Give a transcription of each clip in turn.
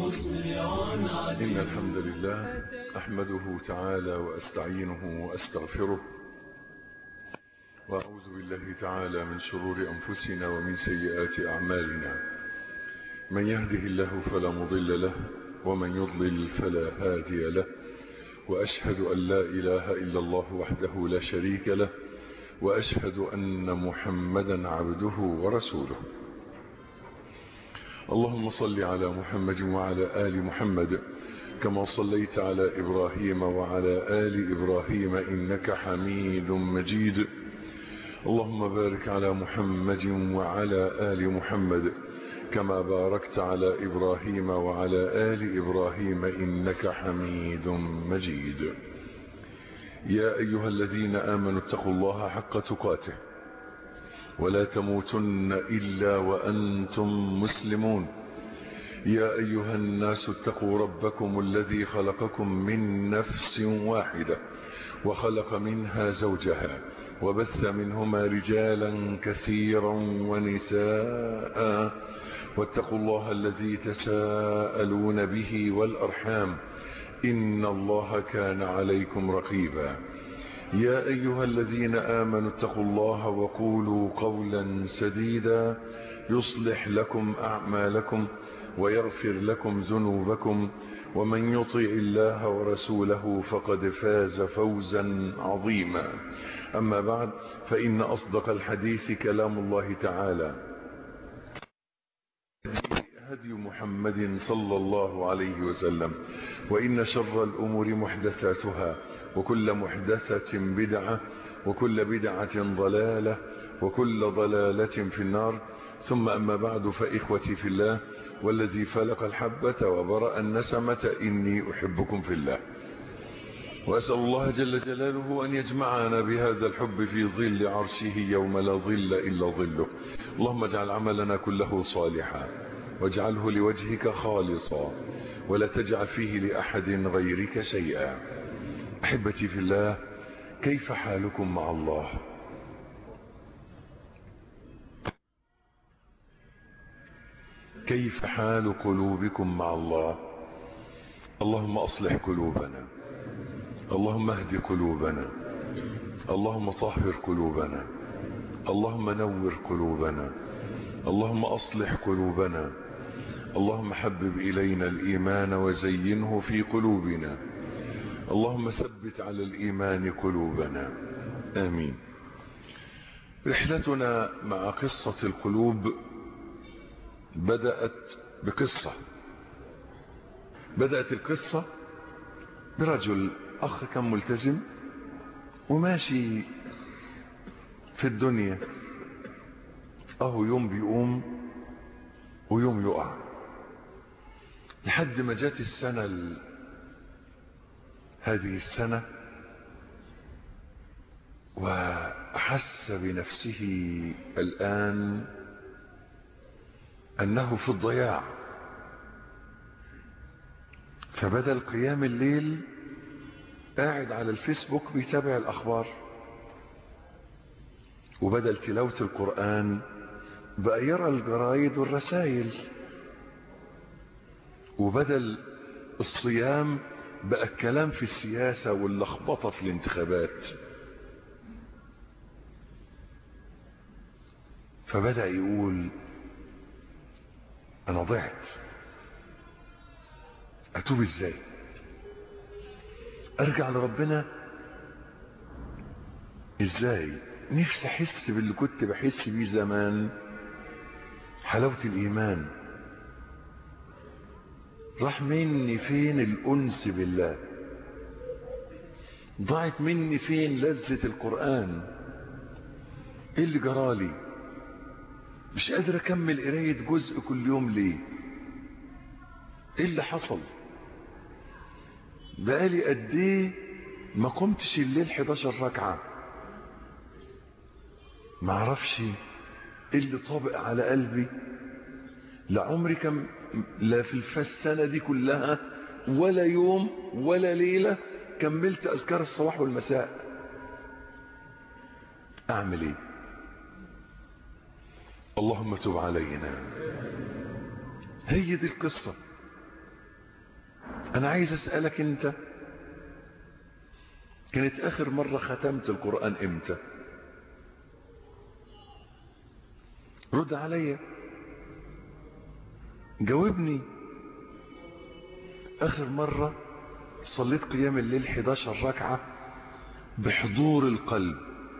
إن الحمد لله أحمده تعالى وأستعينه وأستغفره وأعوذ بالله تعالى من شرور أنفسنا ومن سيئات أعمالنا من يهده الله فلا مضل له ومن يضلل فلا هادي له وأشهد أن لا إله إلا الله وحده لا شريك له وأشهد أن محمدا عبده ورسوله اللهم صل على محمد وعلى آل محمد كما صليت على إبراهيم وعلى آل إبراهيم إنك حميد مجيد اللهم بارك على محمد وعلى آل محمد كما باركت على إبراهيم وعلى آل إبراهيم إنك حميد مجيد يا أيها الذين آمنوا اتقوا الله حق تقاته ولا تموتن إلا وأنتم مسلمون يا أيها الناس اتقوا ربكم الذي خلقكم من نفس واحدة وخلق منها زوجها وبث منهما رجالا كثيرا ونساء واتقوا الله الذي تساءلون به والأرحام إن الله كان عليكم رقيبا يا أيها الذين آمنوا اتقوا الله وقولوا قولا سديدا يصلح لكم أعمالكم ويغفر لكم ذنوبكم ومن يطع الله ورسوله فقد فاز فوزا عظيما أما بعد فإن أصدق الحديث كلام الله تعالى هدي محمد صلى الله عليه وسلم وإن شر الأمور محدثاتها وكل محدثة بدعة وكل بدعة ضلالة وكل ضلالة في النار ثم أما بعد فإخوتي في الله والذي فلق الحبة وبرأ النسمة إني أحبكم في الله وأسأل الله جل جلاله أن يجمعنا بهذا الحب في ظل عرشه يوم لا ظل إلا ظله اللهم اجعل عملنا كله صالحا واجعله لوجهك خالصا ولا تجعل فيه لأحد غيرك شيئا أحبتي في الله كيف حالكم مع الله كيف حال قلوبكم مع الله اللهم أصلح قلوبنا اللهم اهد قلوبنا اللهم طهر قلوبنا اللهم نور قلوبنا اللهم أصلح قلوبنا اللهم حبب إلينا الإيمان وزينه في قلوبنا اللهم ثبت على الإيمان قلوبنا آمين رحلتنا مع قصة القلوب بدأت بقصة بدأت القصة برجل أخ كان ملتزم وماشي في الدنيا أهو يوم بيقوم ويوم يقع لحد ما جات السنة ال... هذه السنة وأحس بنفسه الآن أنه في الضياع فبدل قيام الليل قاعد على الفيسبوك بيتابع الأخبار وبدل تلاوة القرآن بقى يرى الجرايد والرسائل وبدل الصيام بقى الكلام في السياسة واللخبطة في الانتخابات فبدأ يقول أنا ضعت أتوب إزاي أرجع لربنا إزاي نفسي أحس باللي كنت بحس بيه زمان حلاوة الإيمان راح مني فين الأنس بالله ضاعت مني فين لذة القرآن ايه اللي جرالي مش قادر اكمل قراية جزء كل يوم ليه ايه اللي حصل بقالي قد ايه ما قمتش الليل 11 ركعة ما اعرفش ايه اللي طابق على قلبي لعمري كم لا في السنة دي كلها ولا يوم ولا ليلة كملت أذكار الصباح والمساء أعمل إيه اللهم تب علينا هي دي القصة انا عايز اسألك انت كانت اخر مرة ختمت القرآن امتى رد عليا جاوبني اخر مرة صليت قيام الليل 11 ركعة بحضور القلب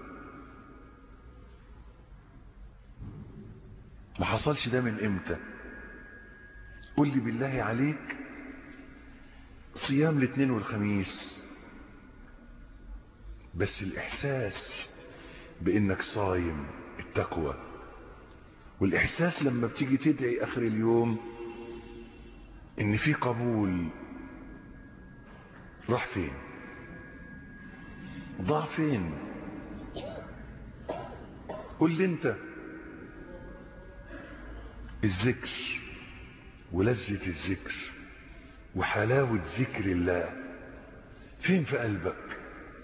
ما حصلش ده من امتى قل لي بالله عليك صيام الاثنين والخميس بس الاحساس بانك صايم التقوى والاحساس لما بتيجي تدعي اخر اليوم ان في قبول راح فين ضاع فين قل لي انت الذكر ولذة الذكر وحلاوة ذكر الله فين في قلبك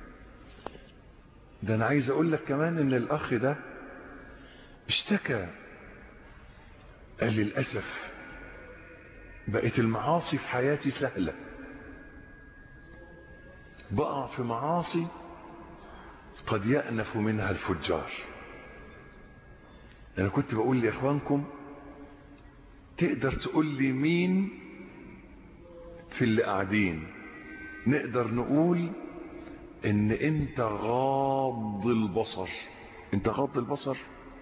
ده انا عايز اقول لك كمان ان الاخ ده اشتكى قال للأسف بقت المعاصي في حياتي سهلة بقع في معاصي قد يأنف منها الفجار انا كنت بقول لاخوانكم تقدر تقول لي مين في اللي قاعدين نقدر نقول ان انت غاض البصر انت غاض البصر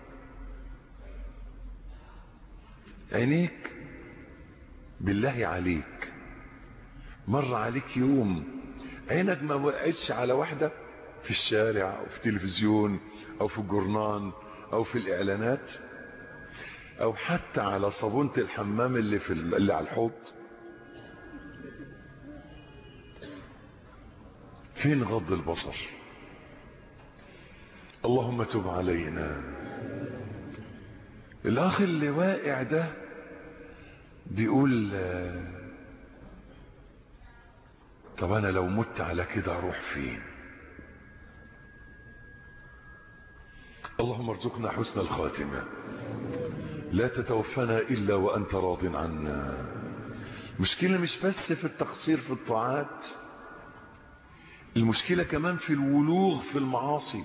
عينيك بالله عليك مر عليك يوم عينك ما وقعتش على واحدة في الشارع او في التلفزيون او في الجورنان او في الاعلانات او حتى على صابونة الحمام اللي في اللي على الحوض فين غض البصر اللهم تب علينا الاخ اللي واقع ده بيقول طب انا لو مت على كده اروح فين اللهم ارزقنا حسن الخاتمة لا تتوفنا الا وانت راض عنا المشكلة مش بس في التقصير في الطاعات المشكلة كمان في الولوغ في المعاصي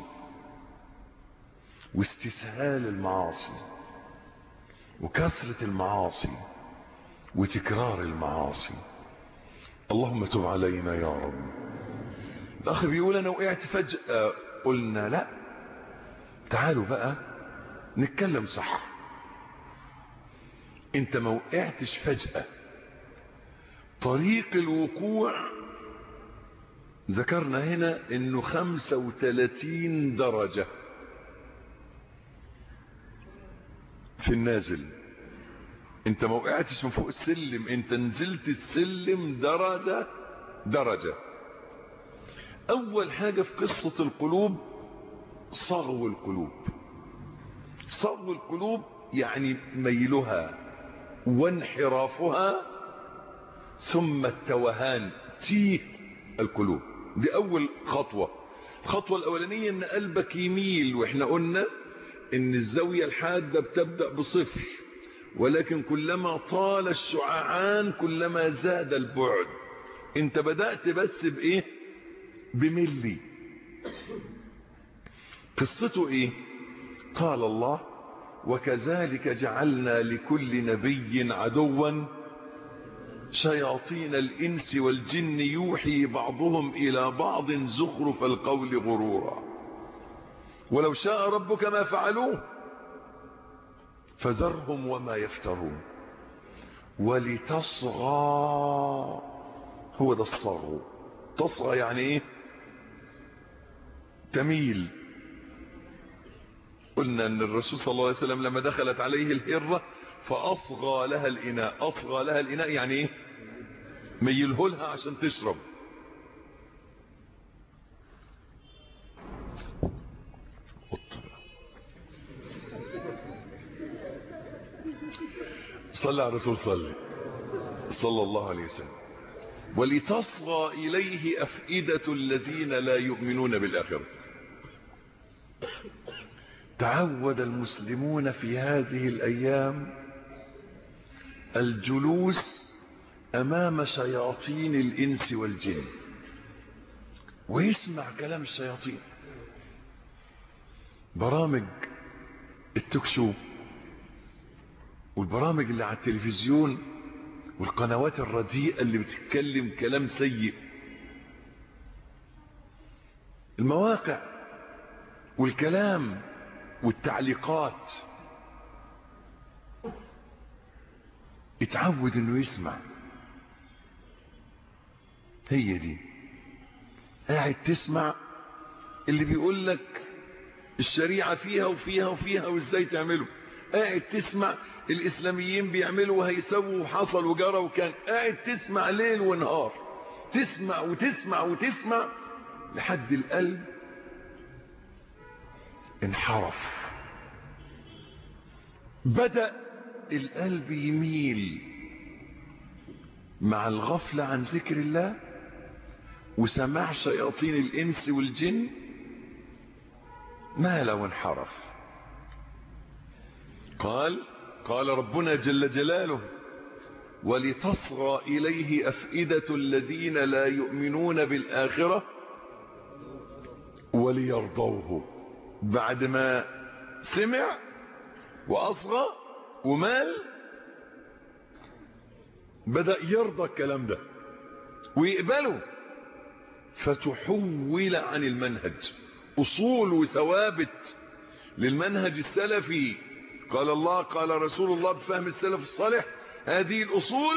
واستسهال المعاصي وكثرة المعاصي وتكرار المعاصي اللهم تب علينا يا رب الاخ بيقول انا وقعت فجأة قلنا لا تعالوا بقى نتكلم صح انت ما وقعتش فجأة طريق الوقوع ذكرنا هنا انه 35 درجة في النازل انت ما وقعتش من فوق السلم انت نزلت السلم درجة درجة اول حاجة في قصة القلوب صغو القلوب صغو القلوب يعني ميلها وانحرافها ثم التوهان تيه القلوب دي اول خطوة الخطوة الاولانية ان قلبك يميل واحنا قلنا ان الزاوية الحادة بتبدأ بصفر ولكن كلما طال الشعاعان كلما زاد البعد انت بدأت بس بايه بملي قصته ايه قال الله وكذلك جعلنا لكل نبي عدوا شياطين الإنس والجن يوحي بعضهم إلى بعض زخرف القول غرورا ولو شاء ربك ما فعلوه فذرهم وما يفترون ولتصغى هو ده الصغو تصغى يعني ايه تميل قلنا ان الرسول صلى الله عليه وسلم لما دخلت عليه الهرة فاصغى لها الاناء اصغى لها الاناء يعني ايه ميله لها عشان تشرب صلى على الرسول صلى صلى الله عليه وسلم ولتصغى إليه أفئدة الذين لا يؤمنون بالآخرة تعود المسلمون في هذه الأيام الجلوس امام شياطين الانس والجن ويسمع كلام الشياطين برامج التوكشو والبرامج اللي على التلفزيون والقنوات الرديئة اللي بتتكلم كلام سيء المواقع والكلام والتعليقات اتعود انه يسمع هي دي قاعد تسمع اللي بيقول لك الشريعة فيها وفيها وفيها وازاي تعمله قاعد تسمع الاسلاميين بيعملوا وهيسووا وحصل وجرى وكان قاعد تسمع ليل ونهار تسمع وتسمع وتسمع لحد القلب انحرف بدأ القلب يميل مع الغفلة عن ذكر الله وسماع شياطين الإنس والجن ما لو انحرف قال قال ربنا جل جلاله ولتصغى إليه أفئدة الذين لا يؤمنون بالآخرة وليرضوه بعد ما سمع وأصغى ومال بدأ يرضى الكلام ده ويقبله فتحول عن المنهج أصول وثوابت للمنهج السلفي قال الله قال رسول الله بفهم السلف الصالح هذه الأصول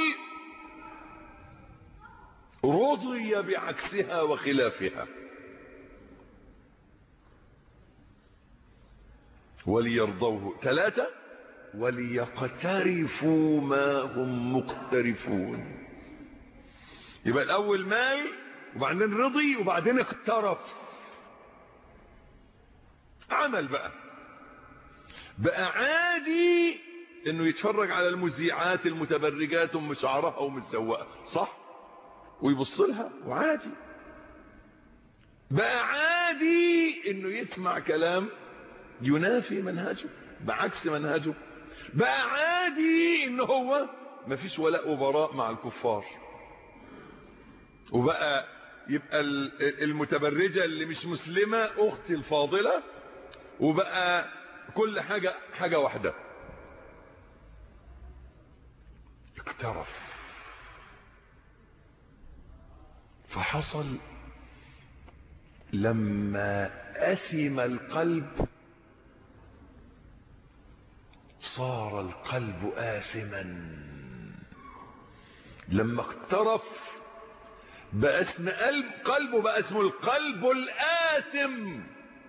رضي بعكسها وخلافها وليرضوه ثلاثة وليقترفوا ما هم مقترفون يبقى الأول مال وبعدين رضي وبعدين اقترف عمل بقى بقى عادي انه يتفرج على المذيعات المتبرجات ام شعرها ومتسوقه صح ويبص لها وعادي بقى عادي انه يسمع كلام ينافي منهجه بعكس منهجه بقى عادي ان هو مفيش ولاء وبراء مع الكفار وبقى يبقى المتبرجة اللي مش مسلمة اختي الفاضلة وبقى كل حاجة حاجة واحدة اقترف فحصل لما أثم القلب صار القلب آثما لما اقترف بقى اسم قلب قلبه بقى اسمه القلب الآثم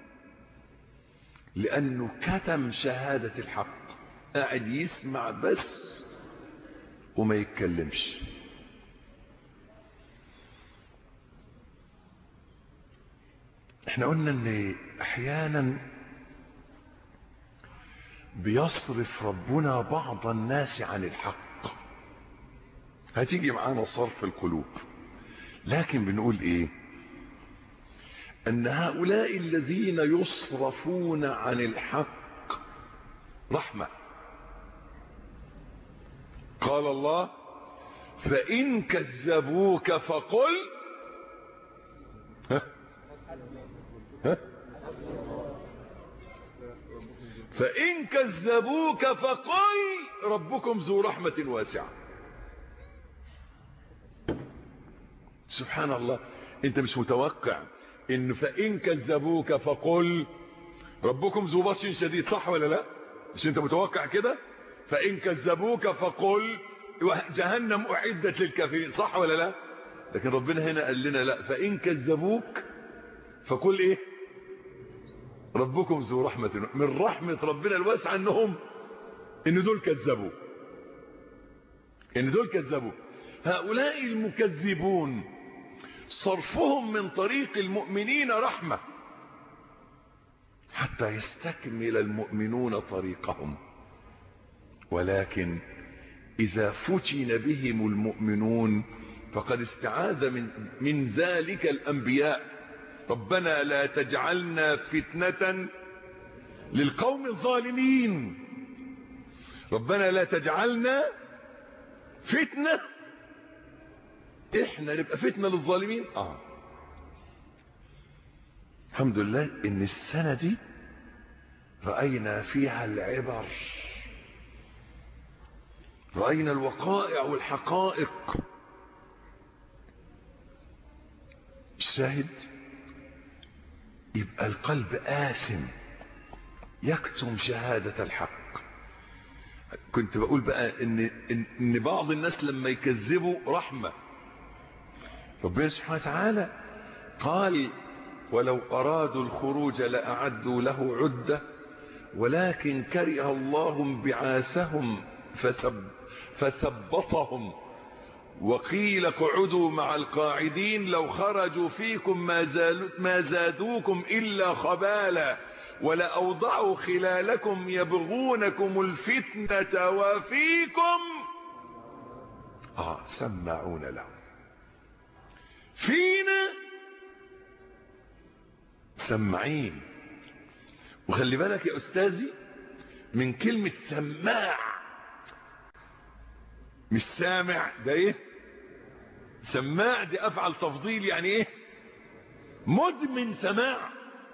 لأنه كتم شهادة الحق قاعد يسمع بس وما يتكلمش احنا قلنا ان احيانا بيصرف ربنا بعض الناس عن الحق هتيجي معانا صرف القلوب لكن بنقول ايه ان هؤلاء الذين يصرفون عن الحق رحمة قال الله فإن كذبوك فقل ها ها فإن كذبوك فقل ربكم ذو رحمة واسعة سبحان الله انت مش متوقع ان فإن كذبوك فقل ربكم ذو بطش شديد صح ولا لا مش انت متوقع كده فإن كذبوك فقل جهنم أعدت للكافرين صح ولا لا لكن ربنا هنا قال لنا لا فإن كذبوك فقل ايه ربكم ذو رحمة من رحمة ربنا الواسعة انهم ان دول كذبوا ان دول كذبوا هؤلاء المكذبون صرفهم من طريق المؤمنين رحمة حتى يستكمل المؤمنون طريقهم ولكن إذا فتن بهم المؤمنون فقد استعاذ من, من ذلك الأنبياء ربنا لا تجعلنا فتنة للقوم الظالمين ربنا لا تجعلنا فتنة احنا نبقى فتنة للظالمين اه الحمد لله ان السنة دي رأينا فيها العبر رأينا الوقائع والحقائق الشاهد يبقى القلب آثم يكتم شهادة الحق كنت بقول بقى ان, إن بعض الناس لما يكذبوا رحمة ربنا سبحانه وتعالى قال ولو أرادوا الخروج لأعدوا له عدة ولكن كره الله بعاثهم فسب فثبطهم وقيل اقعدوا مع القاعدين لو خرجوا فيكم ما, ما زادوكم إلا خبالا ولأوضعوا خلالكم يبغونكم الفتنة وفيكم آه سمعون لهم فينا سمعين وخلي بالك يا أستاذي من كلمة سماع مش سامع ده ايه سماع دي افعل تفضيل يعني ايه مدمن سماع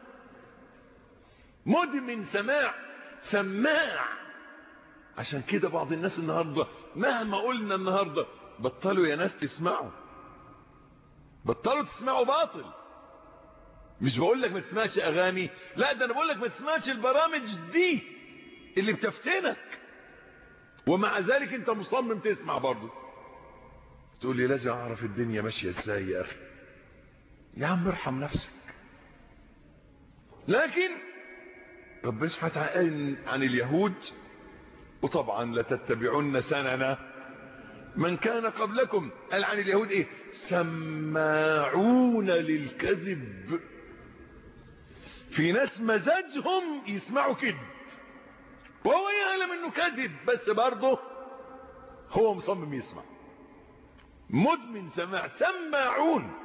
مدمن سماع سماع عشان كده بعض الناس النهاردة مهما قلنا النهاردة بطلوا يا ناس تسمعوا بطلوا تسمعوا باطل مش بقول لك ما تسمعش اغاني لا ده انا بقول لك ما تسمعش البرامج دي اللي بتفتنك ومع ذلك انت مصمم تسمع برضه تقول لي لازم اعرف الدنيا ماشيه ازاي يا اخي يا عم ارحم نفسك لكن ربنا سبحانه وتعالى قال عن اليهود وطبعا لتتبعن سننا من كان قبلكم قال عن اليهود ايه سماعون للكذب في ناس مزاجهم يسمعوا كذب وهو يعلم انه كذب بس برضه هو مصمم يسمع مدمن سماع سماعون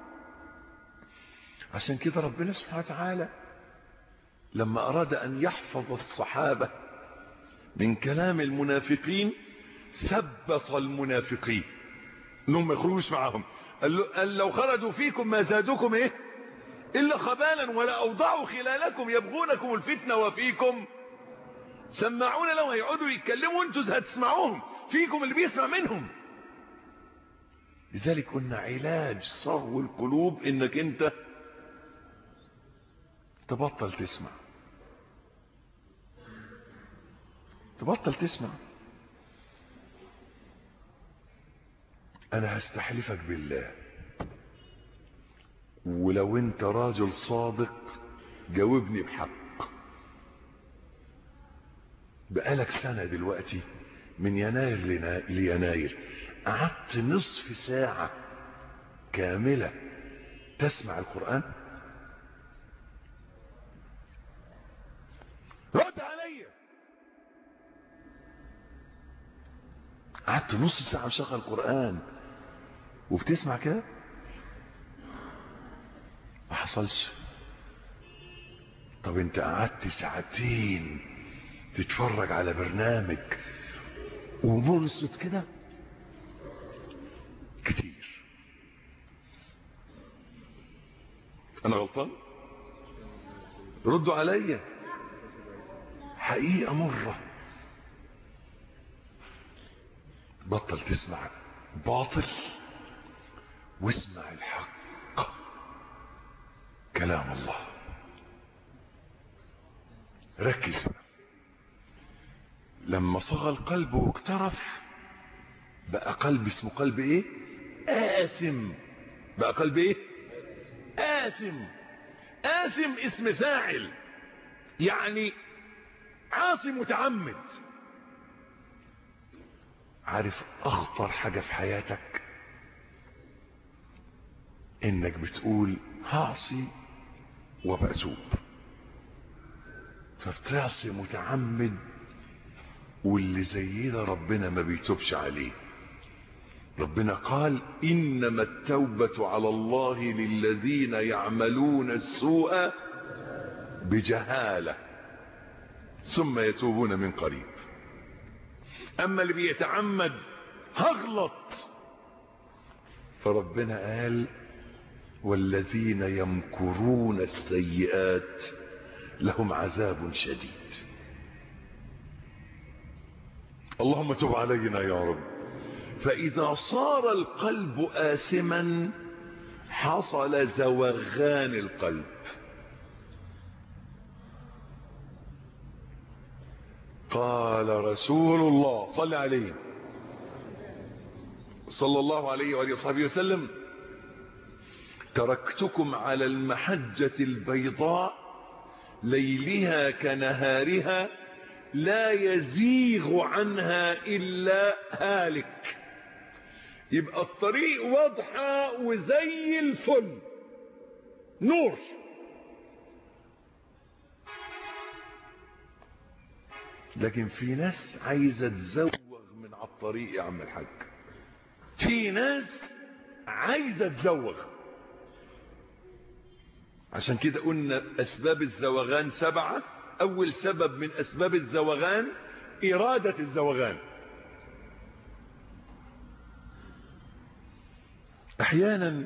عشان كده ربنا سبحانه وتعالى لما اراد ان يحفظ الصحابة من كلام المنافقين ثبت المنافقين انهم ما يخرجوش معاهم قال, قال لو خرجوا فيكم ما زادوكم ايه الا خبالا ولا اوضعوا خلالكم يبغونكم الفتنة وفيكم سمعون لو هيقعدوا يتكلموا انتوا هتسمعوهم فيكم اللي بيسمع منهم لذلك قلنا علاج صغو القلوب انك انت تبطل تسمع تبطل تسمع انا هستحلفك بالله ولو انت راجل صادق جاوبني بحق بقالك سنة دلوقتي من يناير ليناير قعدت نصف ساعة كاملة تسمع القرآن رد عليا قعدت نص ساعة مشغل القرآن وبتسمع كده ما حصلش طب انت قعدت ساعتين تتفرج على برنامج ومنصت كده كتير انا غلطان ردوا عليا حقيقة مرة بطل تسمع باطل واسمع الحق كلام الله ركز بقى لما صغى القلب واقترف بقى قلب اسمه قلب ايه آثم بقى قلب ايه آثم آثم اسم فاعل يعني عاصي متعمد عارف اخطر حاجة في حياتك انك بتقول هعصي وبأتوب فبتعصي متعمد واللي زي ده ربنا ما بيتوبش عليه ربنا قال إنما التوبة على الله للذين يعملون السوء بجهالة ثم يتوبون من قريب أما اللي بيتعمد هغلط فربنا قال والذين يمكرون السيئات لهم عذاب شديد اللهم تب علينا يا رب فإذا صار القلب آثما حصل زوغان القلب قال رسول الله صلى عليه صلى الله عليه وآله وصحبه وسلم تركتكم على المحجة البيضاء ليلها كنهارها لا يزيغ عنها إلا هالك يبقى الطريق واضحة وزي الفل نور لكن في ناس عايزة تزوغ من على الطريق يا عم الحاج في ناس عايزة تزوغ عشان كده قلنا أسباب الزوغان سبعة أول سبب من أسباب الزوغان إرادة الزوغان أحيانا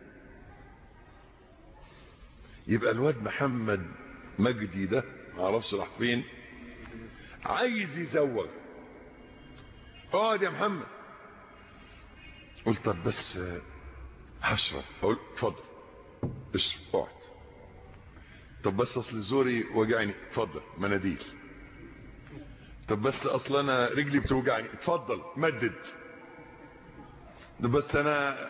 يبقى الواد محمد مجدي ده معرفش راح فين عايز يزوغ اقعد يا محمد قلت طب بس هشرب اقول اتفضل اشرب اقعد طب بس اصل زوري وجعني اتفضل مناديل طب بس اصل انا رجلي بتوجعني اتفضل مدد ده بس انا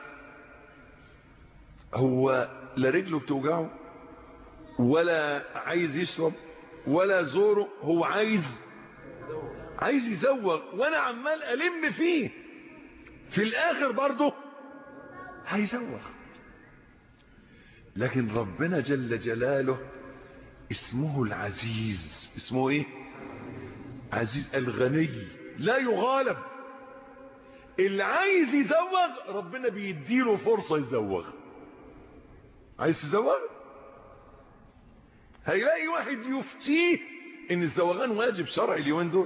هو لا رجله بتوجعه ولا عايز يشرب ولا زوره هو عايز عايز يزوغ وانا عمال الم فيه في الاخر برضه هيزوغ لكن ربنا جل جلاله اسمه العزيز اسمه ايه عزيز الغني لا يغالب اللي عايز يزوغ ربنا بيديله فرصة يزوغ عايز تزوغ هيلاقي واحد يفتيه ان الزوغان واجب شرعي اليومين دول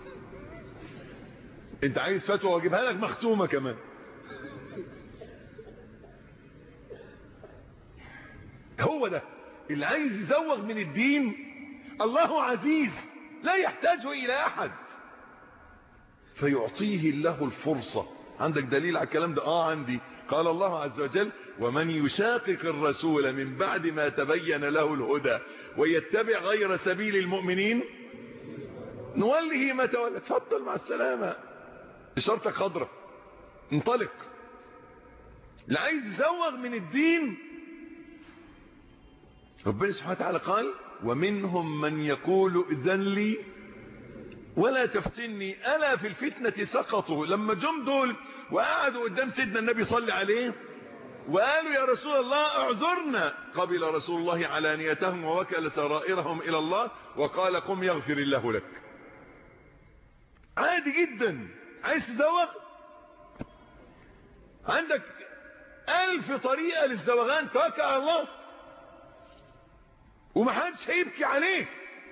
انت عايز فتوى واجيبها لك مختومة كمان هو ده اللي عايز يزوغ من الدين الله عزيز لا يحتاج الى احد فيعطيه الله الفرصة عندك دليل على الكلام ده اه عندي قال الله عز وجل ومن يشاقق الرسول من بعد ما تبين له الهدى ويتبع غير سبيل المؤمنين نوله ما تولى تفضل مع السلامة اشارتك خضرة انطلق اللي عايز يزوغ من الدين ربنا سبحانه وتعالى قال ومنهم من يقول اذن لي ولا تفتني ألا في الفتنة سقطوا لما جم دول وقعدوا قدام سيدنا النبي صلى عليه وقالوا يا رسول الله اعذرنا قبل رسول الله علانيتهم ووكل سرائرهم إلى الله وقال قم يغفر الله لك عادي جدا عايز تزوغ عندك ألف طريقة للزوغان توكل على الله ومحدش هيبكي عليك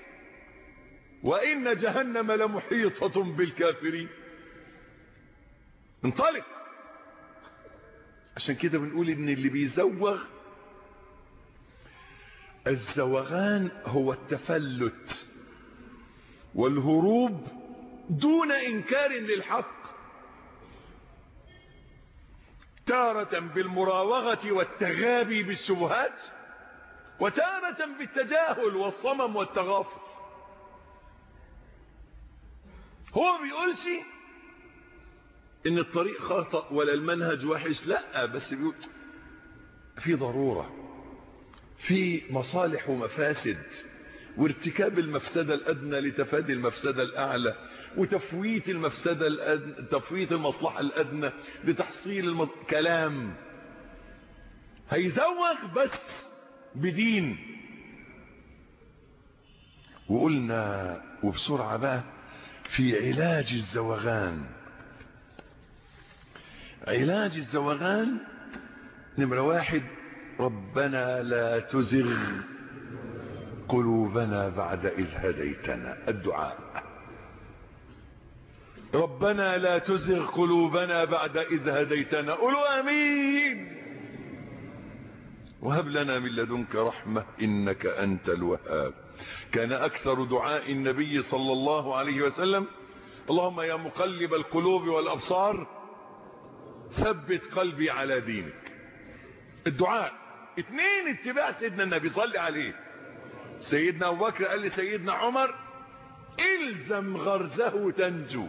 وإن جهنم لمحيطة بالكافرين انطلق عشان كده بنقول ان اللي بيزوغ الزوغان هو التفلت والهروب دون انكار للحق تارة بالمراوغة والتغابي بالشبهات وتارة بالتجاهل والصمم والتغافل هو بيقولش ان الطريق خطأ ولا المنهج وحش لا بس بيقول في ضرورة في مصالح ومفاسد وارتكاب المفسدة الأدنى لتفادي المفسدة الأعلى وتفويت المفسدة الأدنى تفويت المصلحة الأدنى لتحصيل المص... كلام هيزوغ بس بدين وقلنا وبسرعة بقى في علاج الزوغان علاج الزوغان نمرة واحد ربنا لا تزغ قلوبنا بعد إذ هديتنا الدعاء ربنا لا تزغ قلوبنا بعد إذ هديتنا قولوا أمين وهب لنا من لدنك رحمة إنك أنت الوهاب كان أكثر دعاء النبي صلى الله عليه وسلم اللهم يا مقلب القلوب والأبصار ثبت قلبي على دينك الدعاء اتنين اتباع سيدنا النبي صلي عليه سيدنا أبو بكر قال لسيدنا عمر الزم غرزه تنجو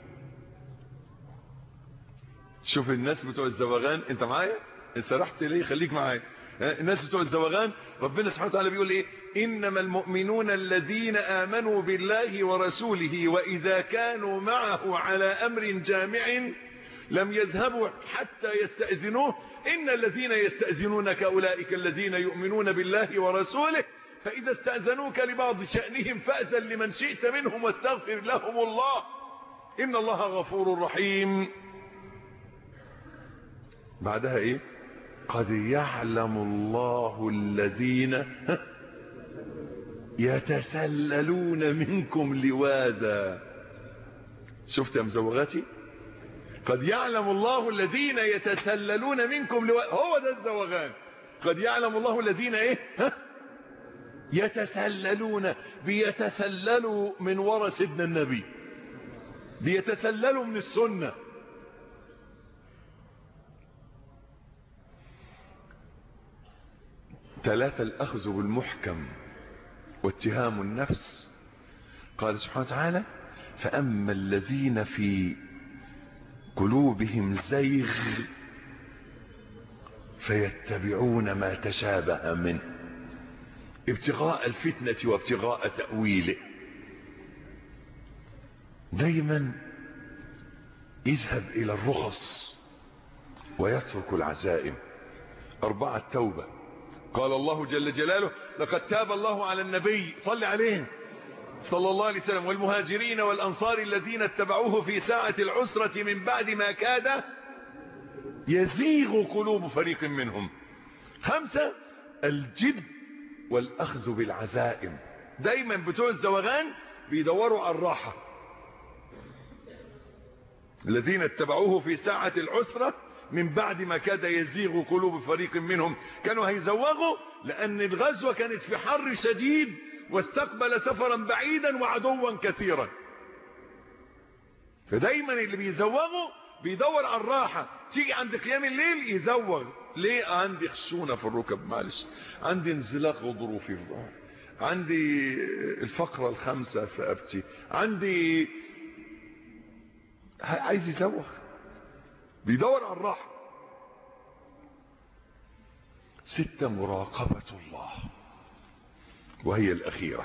شوف الناس بتوع الزواغان انت معايا سرحت ليه خليك معايا الناس بتوع الزواغان ربنا سبحانه وتعالى بيقول ايه انما المؤمنون الذين امنوا بالله ورسوله واذا كانوا معه على امر جامع لم يذهبوا حتى يستأذنوه ان الذين يستأذنونك اولئك الذين يؤمنون بالله ورسوله فاذا استأذنوك لبعض شأنهم فأذن لمن شئت منهم واستغفر لهم الله ان الله غفور رحيم بعدها ايه قد يعلم الله الذين يتسللون منكم لواذا شفت يا مزوغاتي قد يعلم الله الذين يتسللون منكم لواذا هو ده الزوغان قد يعلم الله الذين ايه ها يتسللون بيتسللوا من وراء سيدنا النبي بيتسللوا من السنه ثلاثة الأخذ بالمحكم واتهام النفس قال سبحانه وتعالى فأما الذين في قلوبهم زيغ فيتبعون ما تشابه منه ابتغاء الفتنة وابتغاء تأويله دايما يذهب إلى الرخص ويترك العزائم أربعة توبة قال الله جل جلاله لقد تاب الله على النبي صل عليه صلى الله عليه وسلم والمهاجرين والأنصار الذين اتبعوه في ساعة العسرة من بعد ما كاد يزيغ قلوب فريق منهم خمسة الجد والأخذ بالعزائم دايما بتوع الزوغان بيدوروا على الراحة الذين اتبعوه في ساعة العسرة من بعد ما كاد يزيغ قلوب فريق منهم كانوا هيزوغوا لأن الغزوة كانت في حر شديد واستقبل سفرا بعيدا وعدوا كثيرا فدايما اللي بيزوغوا بيدور على الراحة تيجي عند قيام الليل يزوغ ليه عندي خشونة في الركب معلش عندي انزلاق غضروفي في الظهر عندي الفقرة الخامسة في أبتي عندي عايز يزوغ بيدور على الراحة ستة مراقبة الله وهي الأخيرة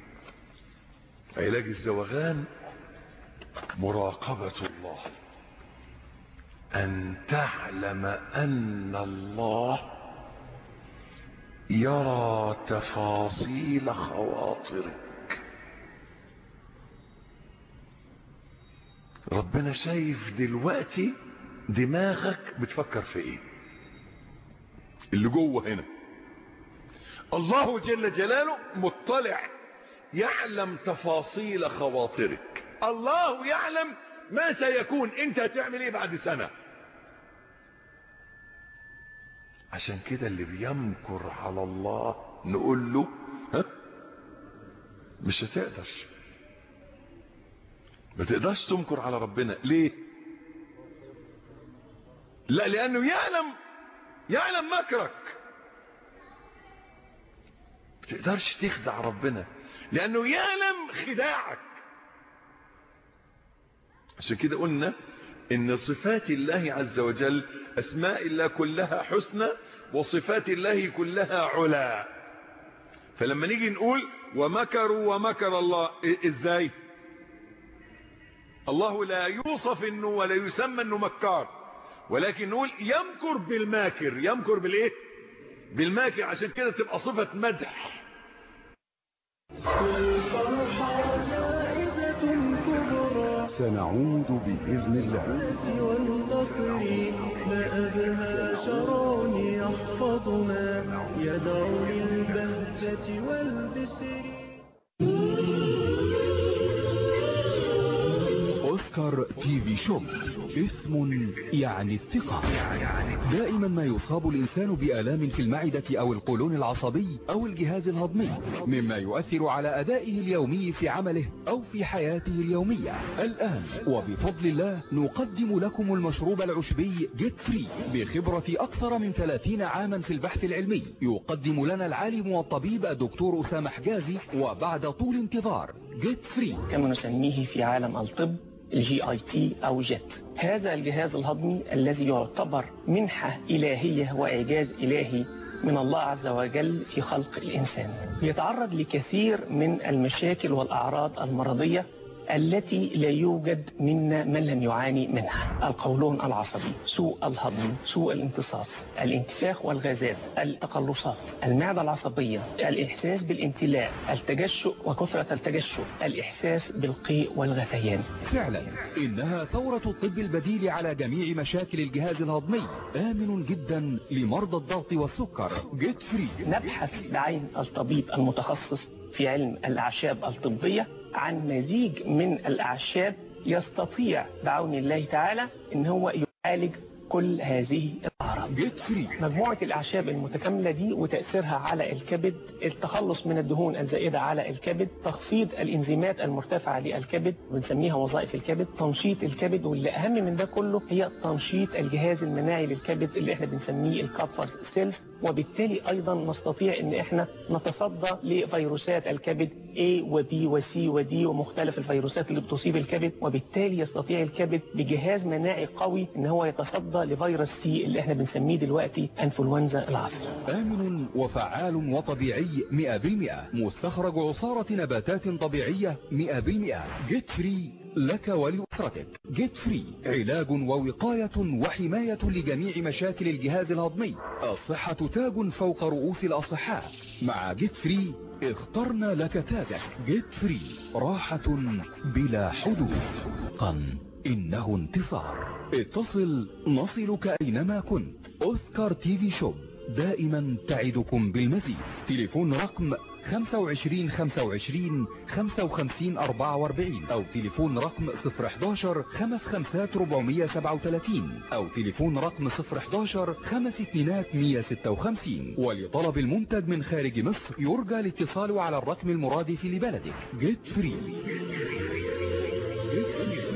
علاج الزوغان مراقبة الله أن تعلم أن الله يرى تفاصيل خواطرك ربنا شايف دلوقتي دماغك بتفكر في ايه اللي جوه هنا الله جل جلاله مطلع يعلم تفاصيل خواطرك الله يعلم ما سيكون انت هتعمل ايه بعد سنة عشان كده اللي بيمكر على الله نقول له ها مش هتقدر ما تقدرش تمكر على ربنا ليه لا لانه يعلم يعلم مكرك ما تقدرش تخدع ربنا لانه يعلم خداعك عشان كده قلنا ان صفات الله عز وجل اسماء الله كلها حسنى وصفات الله كلها علا فلما نيجي نقول ومكروا ومكر الله ازاي الله لا يوصف انه ولا يسمى انه مكار ولكن نقول يمكر بالماكر يمكر بالايه بالماكر عشان كده تبقى صفة مدح الفرحة زائدة كبرى سنعود بإذن الله والفقر ما أبهى شرون يحفظنا يدعو للبهجة والبسر أوسكار تي في شوب اسم يعني الثقة دائما ما يصاب الإنسان بآلام في المعدة أو القولون العصبي أو الجهاز الهضمي مما يؤثر على أدائه اليومي في عمله أو في حياته اليومية الآن وبفضل الله نقدم لكم المشروب العشبي جيت فري بخبرة أكثر من 30 عاما في البحث العلمي يقدم لنا العالم والطبيب الدكتور أسامة حجازي وبعد طول انتظار جيت فري كما نسميه في عالم الطب الجي اي تي او جيت هذا الجهاز الهضمي الذي يعتبر منحة إلهية وإعجاز إلهي من الله عز وجل في خلق الإنسان يتعرض لكثير من المشاكل والأعراض المرضية التي لا يوجد منا من لم يعاني منها القولون العصبي سوء الهضم سوء الامتصاص الانتفاخ والغازات التقلصات المعدة العصبية الإحساس بالامتلاء التجشؤ وكثرة التجشؤ الإحساس بالقيء والغثيان فعلا إنها ثورة الطب البديل على جميع مشاكل الجهاز الهضمي آمن جدا لمرضى الضغط والسكر جيت فري نبحث بعين الطبيب المتخصص في علم الأعشاب الطبية عن مزيج من الأعشاب يستطيع بعون الله تعالى ان هو يعالج كل هذه الأعراض جيت فري مجموعة الأعشاب المتكاملة دي وتأثيرها على الكبد التخلص من الدهون الزائدة على الكبد تخفيض الإنزيمات المرتفعة للكبد بنسميها وظائف الكبد تنشيط الكبد واللي أهم من ده كله هي تنشيط الجهاز المناعي للكبد اللي احنا بنسميه الكابفر سيلز وبالتالي أيضا نستطيع ان احنا نتصدى لفيروسات الكبد A و B و C و D ومختلف الفيروسات اللي بتصيب الكبد وبالتالي يستطيع الكبد بجهاز مناعي قوي ان هو يتصدى لفيروس سي اللي احنا بنسميه دلوقتي انفلونزا العصر آمن وفعال وطبيعي 100% مستخرج عصارة نباتات طبيعية 100% جيت فري لك ولأسرتك جيت فري علاج ووقاية وحماية لجميع مشاكل الجهاز الهضمي الصحة تاج فوق رؤوس الأصحاء مع جيت فري اخترنا لك تاجك جيت فري راحة بلا حدود قن إنه انتصار اتصل نصلك أينما كنت أوسكار تي في شوب دائما تعدكم بالمزيد تليفون رقم 25 25 55 44 أو تليفون رقم 011 55 437 أو تليفون رقم 011 5 اتنينات 156 ولطلب المنتج من خارج مصر يرجى الاتصال على الرقم المرادف لبلدك جيت فري جيت فري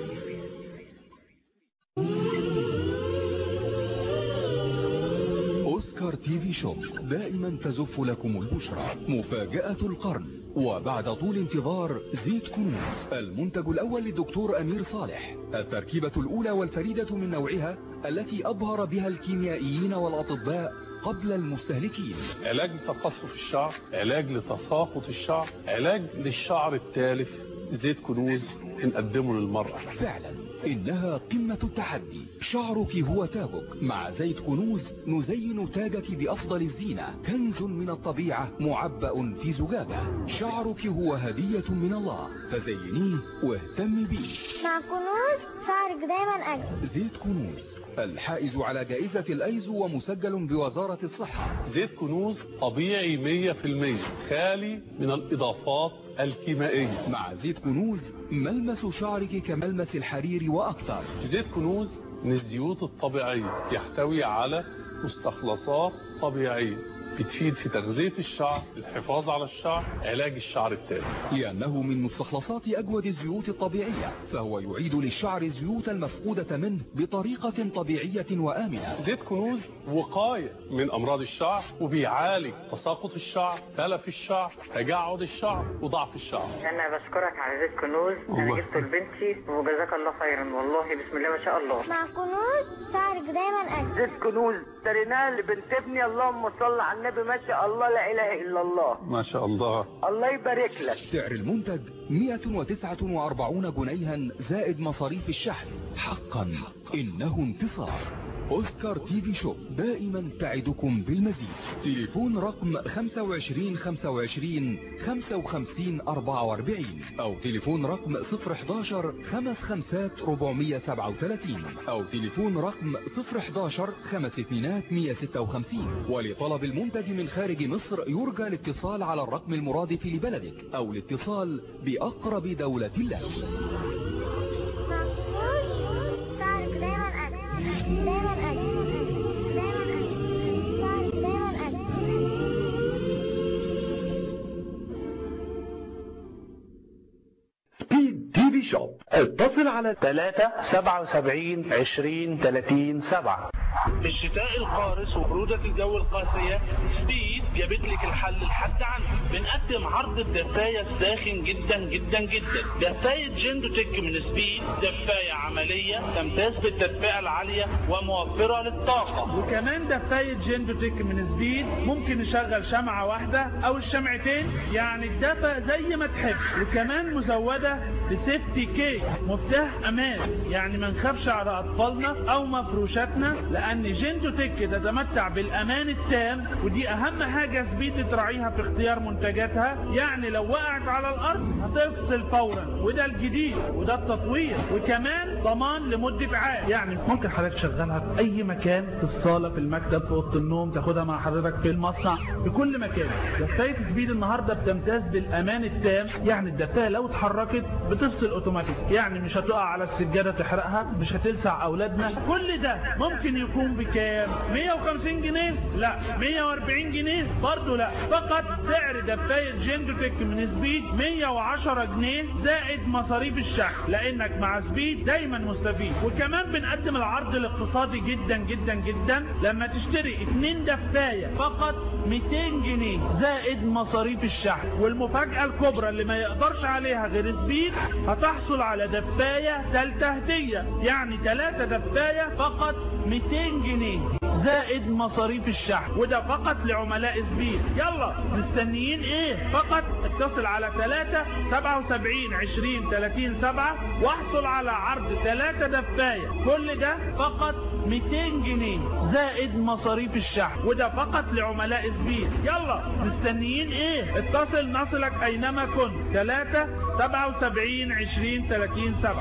أوسكار تي في شوب دائما تزف لكم البشرى مفاجأة القرن وبعد طول انتظار زيت كنوز المنتج الأول للدكتور أمير صالح التركيبة الأولى والفريدة من نوعها التي أبهر بها الكيميائيين والأطباء قبل المستهلكين علاج لتقصف الشعر علاج لتساقط الشعر علاج للشعر التالف زيت كنوز نقدمه للمرأة فعلا إنها قمة التحدي شعرك هو تاجك مع زيت كنوز نزين تاجك بأفضل الزينة كنز من الطبيعة معبأ في زجاجة شعرك هو هدية من الله فزينيه واهتمي بيه مع كنوز شعرك دايما أجمل زيت كنوز الحائز على جائزة الأيزو ومسجل بوزارة الصحة زيت كنوز طبيعي 100% خالي من الإضافات الكيميائية مع زيت كنوز ملمس شعرك كملمس الحرير وأكثر زيت كنوز من الزيوت الطبيعية يحتوي على مستخلصات طبيعية بتفيد في تغذية الشعر الحفاظ على الشعر علاج الشعر التالف لأنه من مستخلصات أجود الزيوت الطبيعية فهو يعيد للشعر الزيوت المفقودة منه بطريقة طبيعية وآمنة زيت كنوز وقاية من أمراض الشعر وبيعالج تساقط الشعر تلف الشعر تجعد الشعر وضعف الشعر انا بشكرك على زيت كنوز انا الله. جبته لبنتي وجزاك الله خيرا والله بسم الله ما شاء الله مع كنوز شعرك دايما أجمل زيت كنوز اشتريناه لبنت ابني اللهم صل على النبي ما شاء الله لا اله الا الله ما شاء الله الله يبارك لك سعر المنتج 149 جنيها زائد مصاريف الشحن حقا إنه انتصار أوسكار تي في شوب دائما تعدكم بالمزيد تليفون رقم 25 25 55 44 أو تليفون رقم 011 55 437 أو تليفون رقم 011 5 اتنينات 156 ولطلب المنتج من خارج مصر يرجى الاتصال على الرقم المرادف لبلدك أو الاتصال بأقرب دولة لك مع كنوز شوب اتصل على 3 77 20 30 7 الشتاء القارس وبرودة الجو القاسية سبيد جابت لك الحل لحد عندك بنقدم عرض الدفاية الساخن جدا جدا جدا دفاية جندو تك من سبيد دفاية عملية تمتاز بالتدفئة العالية وموفرة للطاقة وكمان دفاية جندو تك من سبيد ممكن نشغل شمعة واحدة او الشمعتين يعني الدفا زي ما تحب وكمان مزودة بسيفتي كيك مفتاح امان يعني ما نخافش على اطفالنا او مفروشاتنا لان جندو تك تتمتع بالامان التام ودي اهم حاجة سبيد تراعيها في اختيار منتجاتها يعني لو وقعت على الارض هتفصل فورا وده الجديد وده التطوير وكمان ضمان لمدة عام يعني ممكن حضرتك تشغلها في اي مكان في الصالة في المكتب في اوضه النوم تاخدها مع حضرتك في المصنع في كل مكان دفاية سبيد النهاردة بتمتاز بالامان التام يعني الدفاية لو اتحركت بتفصل اوتوماتيك يعني مش هتقع على السجادة تحرقها مش هتلسع اولادنا كل ده ممكن يكون بكام 150 جنيه لا 140 جنيه برضه لا فقط سعر دفاية جندوتك من سبيد 110 جنيه زائد مصاريف الشحن لانك مع سبيد دايما مستفيد وكمان بنقدم العرض الاقتصادي جدا جدا جدا لما تشتري اتنين دفاية فقط 200 جنيه زائد مصاريف الشحن والمفاجأة الكبرى اللي ما يقدرش عليها غير سبيد هتحصل على دفاية تالتة هدية يعني تلاتة دفاية فقط 200 جنيه زائد مصاريف الشحن وده فقط لعملاء سبيد يلا مستنيين ايه فقط اتصل على 3 77 20 30 7 واحصل على عرض 3 دفاية كل ده فقط 200 جنيه زائد مصاريف الشحن وده فقط لعملاء سبيد يلا مستنيين ايه اتصل نصلك اينما كنت 3 77 20 30 7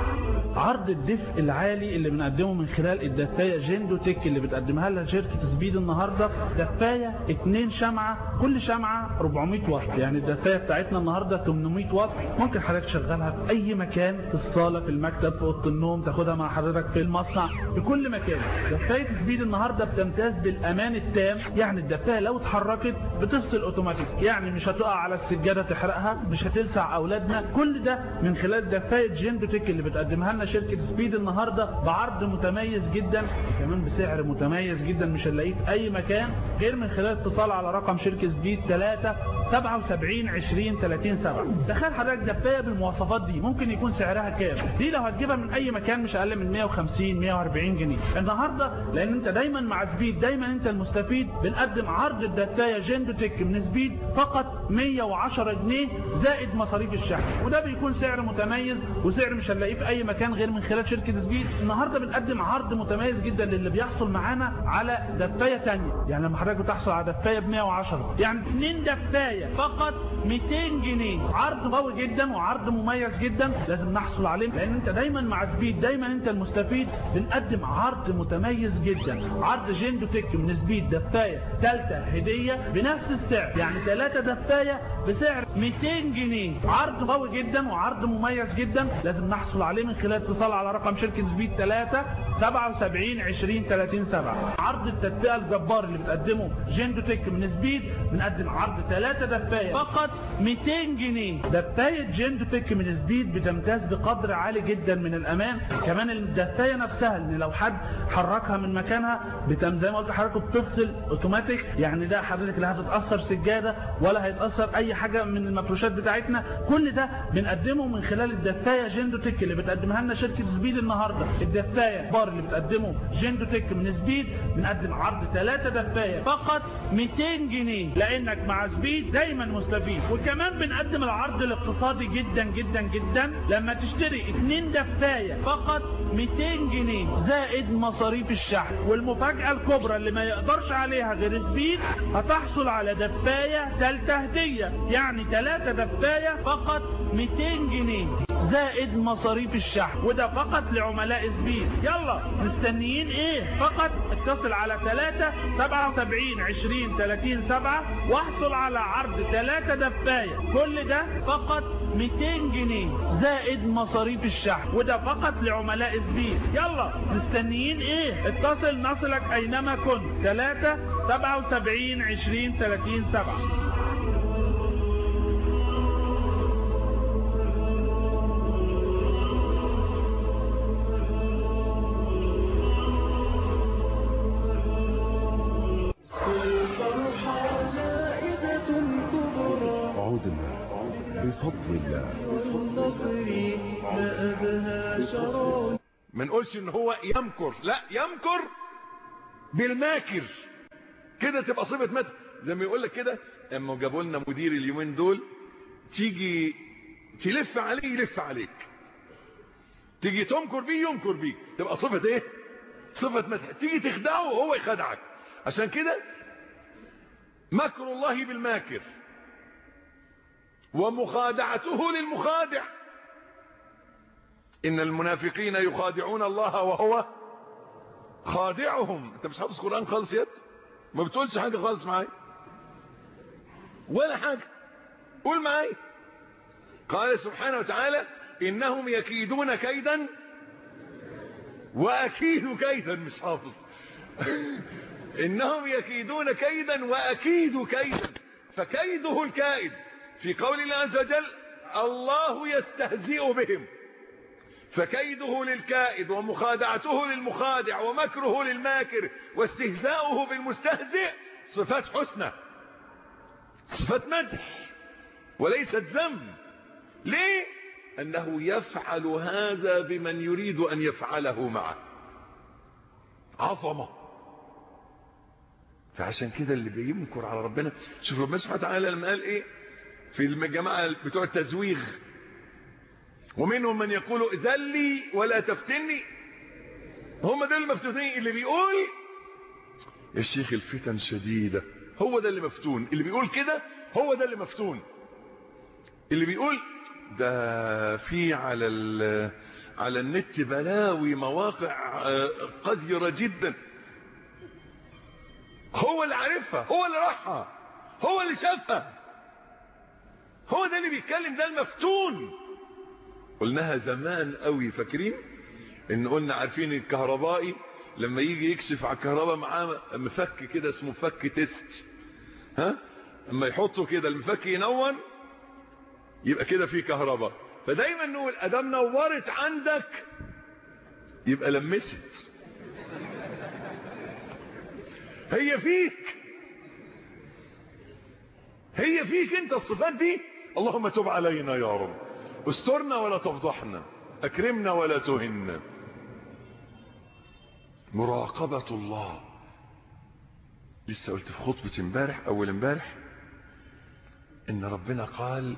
عرض الدفء العالي اللي بنقدمه من خلال الدفاية جندو تك اللي بتقدمها لها شركة سبيد النهاردة دفاية اتنين شمعة كل شمعة 400 واط يعني الدفاية بتاعتنا النهاردة 800 واط ممكن حضرتك تشغلها في اي مكان في الصالة في المكتب في اوضه النوم تاخدها مع حضرتك في المصنع في كل مكان دفاية سبيد النهاردة بتمتاز بالامان التام يعني الدفاية لو اتحركت بتفصل اوتوماتيك يعني مش هتقع على السجادة تحرقها مش هتلسع اولادنا كل ده من خلال دفاية جندو تك اللي بتقدمها لنا شركة سبيد النهاردة بعرض متميز جدا وكمان بسعر متميز جدا مش هنلاقيه في اي مكان غير من خلال اتصال على رقم شركة سبيد 3 77 20 30 7 تخيل حضرتك دفاية بالمواصفات دي ممكن يكون سعرها كام دي لو هتجيبها من اي مكان مش اقل من 150 140 جنيه النهاردة لان انت دايما مع سبيد دايما انت المستفيد بنقدم عرض الدفاية جندو تك من سبيد فقط 110 جنيه زائد مصاريف الشحن وده بيكون سعر متميز وسعر مش هنلاقيه في اي مكان غير من خلال شركة سبيد النهاردة بنقدم عرض متميز جدا للي بيحصل معانا على دفاية تانية يعني لما حضرتك بتحصل على دفاية ب 110 يعني اتنين دفاية فقط 200 جنيه عرض قوي جدا وعرض مميز جدا لازم نحصل عليه لان انت دايما مع سبيد دايما انت المستفيد بنقدم عرض متميز جدا عرض جندو تك من سبيد دفاية ثالثة هدية بنفس السعر يعني ثلاثة دفاية بسعر 200 جنيه عرض قوي جدا وعرض مميز جدا لازم نحصل عليه من خلال اتصال على رقم شركة سبيد 3 77 20 30 7 عرض التدفئة الجبار اللي بتقدمه جندو تك من سبيد بنقدم عرض 3 دفاية فقط 200 جنيه دفاية جندو تك من سبيد بتمتاز بقدر عالي جدا من الامان كمان الدفاية نفسها ان لو حد حركها من مكانها بتم زي ما قلت لحضرتك بتفصل اوتوماتيك يعني ده حضرتك لا هتتاثر سجاده ولا هيتاثر اي حاجه من المفروشات بتاعتنا كل ده بنقدمه من خلال الدفايه جندو تك اللي بتقدمها لنا شركه سبيد النهارده الدفايه بار اللي بتقدمه جندو تك من سبيد بنقدم عرض ثلاثة دفايه فقط 200 جنيه لانك مع سبيد دايما مستفيد وكمان بنقدم العرض الاقتصادي جدا جدا جدا لما تشتري اتنين دفايه فقط 200 جنيه زائد مصاريف الشحن والمفاجأة الكبرى اللي ما يقدرش عليها غير سبيد هتحصل على دفاية تالتة هدية يعني تلاتة دفاية فقط 200 جنيه زائد مصاريف الشحن وده فقط لعملاء سبيد يلا مستنيين ايه فقط اتصل على 3 77 20 30 7 واحصل على عرض 3 دفاية كل ده فقط 200 جنيه زائد مصاريف الشحن وده فقط لعملاء سبيد يلا مستنيين ايه اتصل نصلك اينما كنت 3 77 20 30 7 ما نقولش ان هو يمكر لا يمكر بالماكر كده تبقى صفة مدح زي ما يقول لك كده اما جابوا لنا مدير اليومين دول تيجي تلف عليه يلف عليك تيجي تمكر بيه يمكر بيك تبقى صفة ايه صفة مدح تيجي تخدعه وهو يخدعك عشان كده مكر الله بالماكر ومخادعته للمخادع إن المنافقين يخادعون الله وهو خادعهم انت مش حافظ قرآن خالص يد ما بتقولش حاجة خالص معايا ولا حاجة قول معايا قال سبحانه وتعالى إنهم يكيدون كيدا وأكيد كيدا مش حافظ إنهم يكيدون كيدا وأكيد كيدا فكيده الكائد في قول الله عز وجل الله يستهزئ بهم فكيده للكائد ومخادعته للمخادع ومكره للماكر واستهزاؤه بالمستهزئ صفات حسنى صفات مدح وليست ذم ليه أنه يفعل هذا بمن يريد أن يفعله معه عظمة فعشان كده اللي بيمكر على ربنا شوف ربنا سبحانه وتعالى لما قال ايه في الجماعة بتوع التزويغ ومنهم من يقول ذلي ولا تفتني هم دول المفتونين اللي بيقول يا شيخ الفتن شديدة هو ده اللي مفتون اللي بيقول كده هو ده اللي مفتون اللي بيقول ده في على على النت بلاوي مواقع قذرة جدا هو اللي عارفها هو اللي راحها هو اللي شافها هو ده اللي بيتكلم ده المفتون قلناها زمان قوي فاكرين ان قلنا عارفين الكهربائي لما يجي يكشف على الكهرباء معاه مفك كده اسمه مفك تيست ها اما يحطه كده المفك ينور يبقى كده في كهرباء فدايما نقول ادام نورت عندك يبقى لمست هي فيك هي فيك انت الصفات دي اللهم تب علينا يا رب استرنا ولا تفضحنا اكرمنا ولا تهنا مراقبة الله لسه قلت في خطبة امبارح اول امبارح ان ربنا قال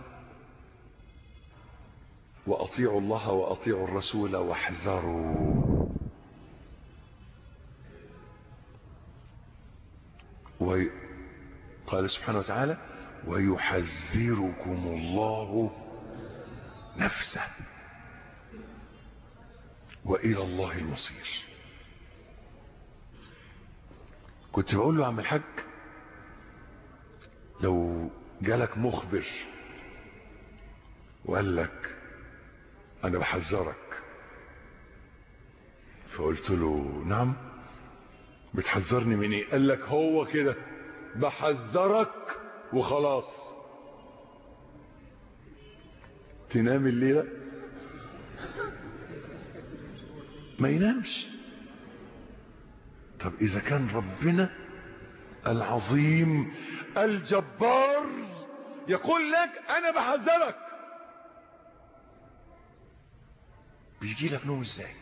واطيعوا الله واطيعوا الرسول واحذروا وقال سبحانه وتعالى ويحذركم الله نفسه وإلى الله المصير كنت بقول له عم الحاج لو جالك مخبر وقال لك انا بحذرك فقلت له نعم بتحذرني من ايه قال لك هو كده بحذرك وخلاص تنام الليلة ما ينامش طب اذا كان ربنا العظيم الجبار يقول لك انا بحذرك بيجي لك نوم ازاي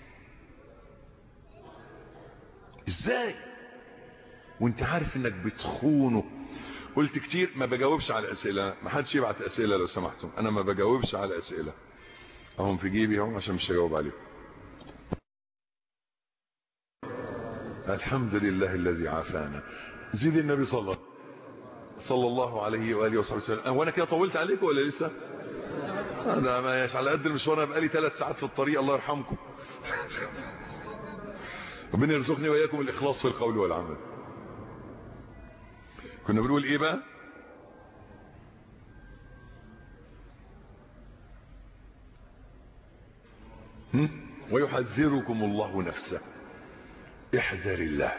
ازاي وانت عارف انك بتخونه قلت كتير ما بجاوبش على اسئله ما حدش يبعت اسئله لو سمحتم انا ما بجاوبش على اسئله اهم في جيبي اهم عشان مش هجاوب عليهم الحمد لله الذي عافانا زيد النبي صلى الله صلى الله عليه واله وصحبه وسلم وانا كده طولت عليكم ولا لسه انا ماشي على قد المشوار انا بقالي ثلاث ساعات في الطريق الله يرحمكم ربنا يرزقني واياكم الاخلاص في القول والعمل كنا بنقول ايه بقى هم؟ ويحذركم الله نفسه احذر الله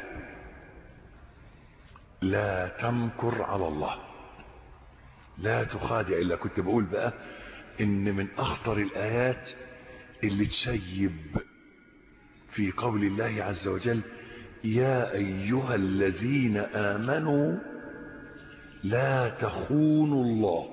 لا تمكر على الله لا تخادع الا كنت بقول بقى ان من اخطر الايات اللي تشيب في قول الله عز وجل يا ايها الذين امنوا لا تخونوا الله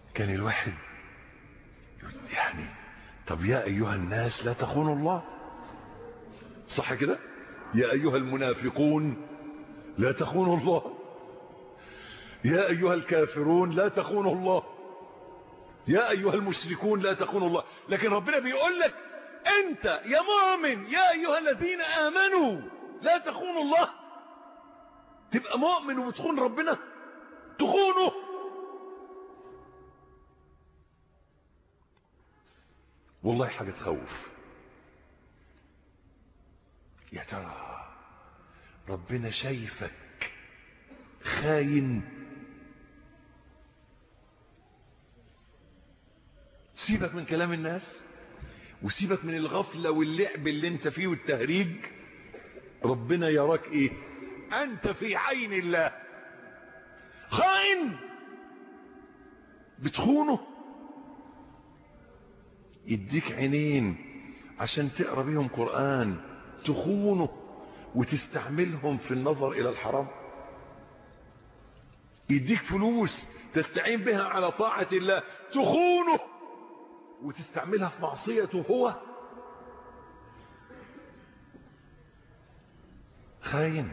كان الواحد يعني طب يا أيها الناس لا تخونوا الله صح كده يا أيها المنافقون لا تخونوا الله يا أيها الكافرون لا تخونوا الله يا أيها المشركون لا تخونوا الله لكن ربنا بيقول لك أنت يا مؤمن يا أيها الذين آمنوا لا تخونوا الله تبقى مؤمن وبتخون ربنا تخونه والله حاجة تخوف يا ترى ربنا شايفك خاين سيبك من كلام الناس وسيبك من الغفلة واللعب اللي انت فيه والتهريج ربنا يراك ايه انت في عين الله خائن بتخونه يديك عينين عشان تقرا بيهم قرآن تخونه وتستعملهم في النظر الى الحرام يديك فلوس تستعين بها على طاعة الله تخونه وتستعملها في معصيته هو خاين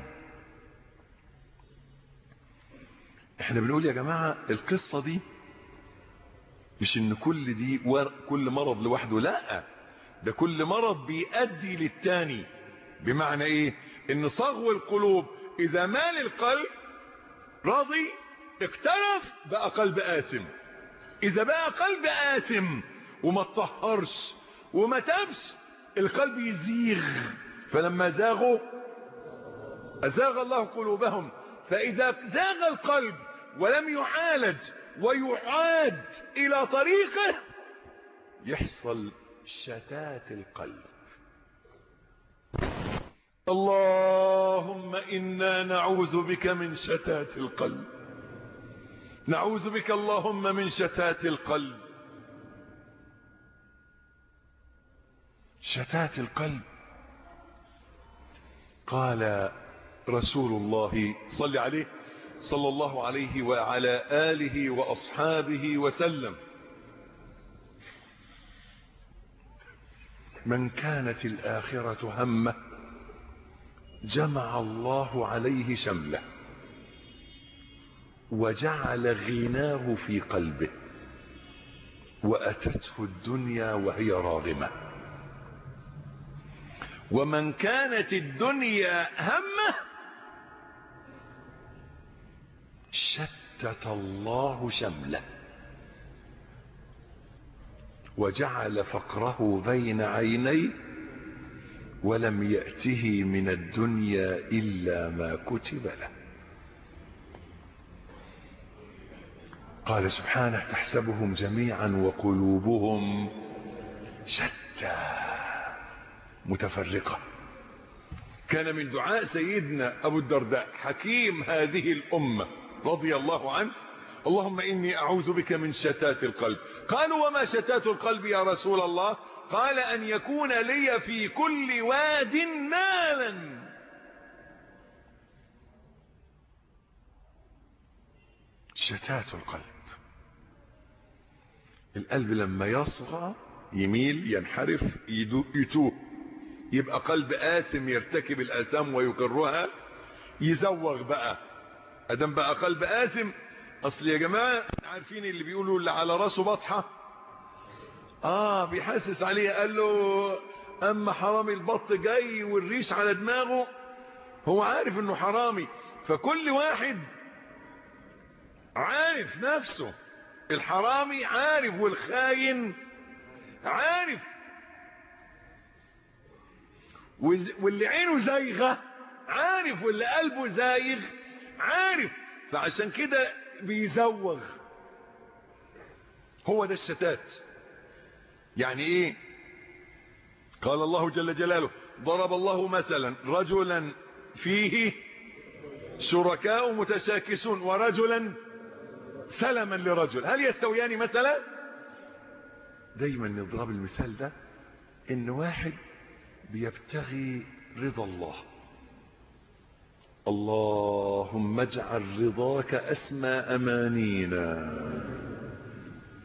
احنا بنقول يا جماعة القصة دي مش ان كل دي كل مرض لوحده لا ده كل مرض بيؤدي للتاني بمعنى ايه ان صغو القلوب اذا مال القلب راضي اقترف بقى قلب آثم اذا بقى قلب آثم وما تطهرش وما تبش القلب يزيغ فلما زاغوا أزاغ الله قلوبهم فإذا زاغ القلب ولم يعالج ويعاد إلى طريقه يحصل شتات القلب اللهم إنا نعوذ بك من شتات القلب نعوذ بك اللهم من شتات القلب شتات القلب قال رسول الله صل عليه صلى الله عليه وعلى آله وأصحابه وسلم من كانت الآخرة همه جمع الله عليه شمله وجعل غناه في قلبه وأتته الدنيا وهي راغمة ومن كانت الدنيا همه شتت الله شمله وجعل فقره بين عينيه ولم يأته من الدنيا إلا ما كتب له قال سبحانه تحسبهم جميعا وقلوبهم شتى متفرقة كان من دعاء سيدنا أبو الدرداء حكيم هذه الأمة رضي الله عنه اللهم إني أعوذ بك من شتات القلب قالوا وما شتات القلب يا رسول الله قال أن يكون لي في كل واد مالا شتات القلب القلب لما يصغى يميل ينحرف يتوه يبقى قلب آثم يرتكب الآثام ويقرها يزوغ بقى ادم بقى قلب آثم اصل يا جماعة عارفين اللي بيقولوا اللي على راسه بطحة اه بيحسس عليه قال له اما حرامي البط جاي والريش على دماغه هو عارف انه حرامي فكل واحد عارف نفسه الحرامي عارف والخاين عارف واللي عينه زايغة عارف واللي قلبه زايغ عارف فعشان كده بيزوغ هو ده الشتات يعني ايه قال الله جل جلاله ضرب الله مثلا رجلا فيه شركاء متشاكسون ورجلا سلما لرجل هل يستويان مثلا دايما نضرب المثال ده ان واحد بيبتغي رضا الله اللهم اجعل رضاك أسمى أمانينا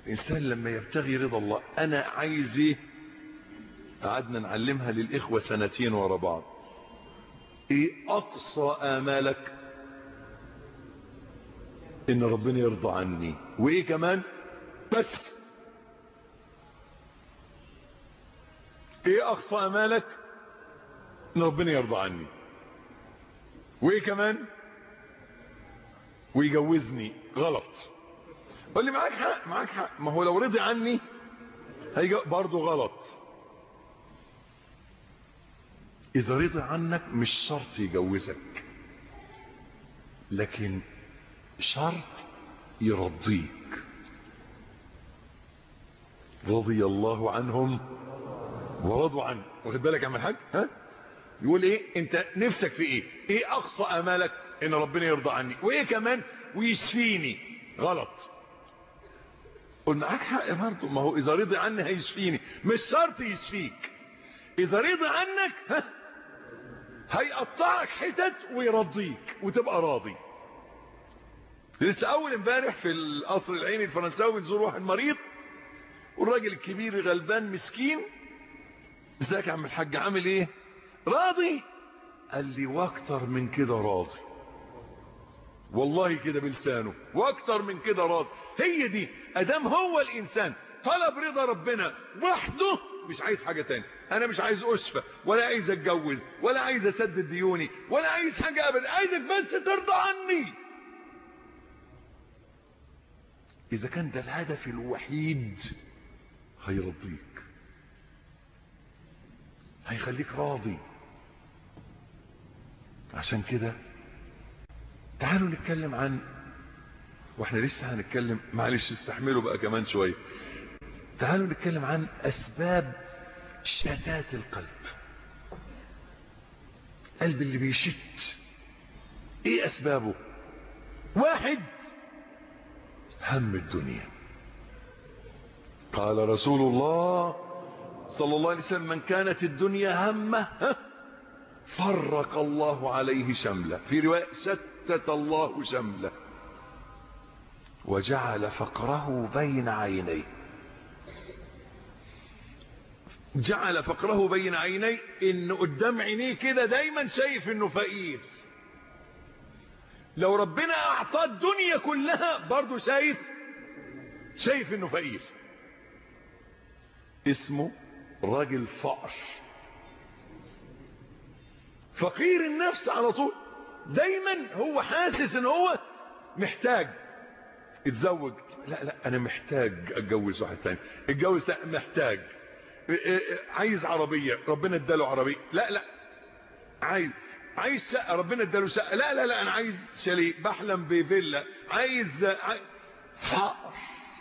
الإنسان لما يبتغي رضا الله أنا عايز إيه قعدنا نعلمها للإخوة سنتين ورا بعض إيه أقصى آمالك إن ربنا يرضى عني وإيه كمان بس إيه أقصى آمالك إن ربنا يرضى عني وإيه كمان ويجوزني غلط قال لي معاك حق معاك حق ما هو لو رضي عني هيجي برضه غلط إذا رضي عنك مش شرط يجوزك لكن شرط يرضيك رضي الله عنهم ورضوا عنه واخد بالك يا عم الحاج ها يقول ايه انت نفسك في ايه ايه اقصى امالك ان ربنا يرضى عني وايه كمان ويشفيني غلط قل معاك حق برضه ما هو اذا رضي عني هيشفيني مش شرط يشفيك اذا رضي عنك ها هيقطعك حتت ويرضيك وتبقى راضي لسه اول امبارح في القصر العيني الفرنساوي بنزور واحد مريض والراجل الكبير غلبان مسكين ازيك يا عم الحاج عامل ايه راضي قال لي واكتر من كده راضي والله كده بلسانه واكتر من كده راضي هي دي ادام هو الانسان طلب رضا ربنا وحده مش عايز حاجة تاني انا مش عايز اشفى ولا عايز اتجوز ولا عايز اسدد ديوني ولا عايز حاجة ابدا عايزك بس ترضى عني اذا كان ده الهدف الوحيد هيرضيك هيخليك راضي عشان كده تعالوا نتكلم عن واحنا لسه هنتكلم معلش استحملوا بقى كمان شوية تعالوا نتكلم عن اسباب شتات القلب قلب اللي بيشت ايه اسبابه واحد هم الدنيا قال رسول الله صلى الله عليه وسلم من كانت الدنيا همه فرق الله عليه شمله في رواية شتت الله شمله وجعل فقره بين عينيه جعل فقره بين عينيه ان قدام عينيه كده دايما شايف انه فقير لو ربنا اعطاه الدنيا كلها برضه شايف شايف انه فقير اسمه راجل فقر فقير النفس على طول دايما هو حاسس ان هو محتاج اتزوج لا لا انا محتاج اتجوز واحد تاني اتجوز لا محتاج عايز عربية ربنا اداله عربية لا لا عايز عايز شقة ربنا اداله شقة لا لا لا انا عايز شاليه بحلم بفيلا عايز, عايز فقر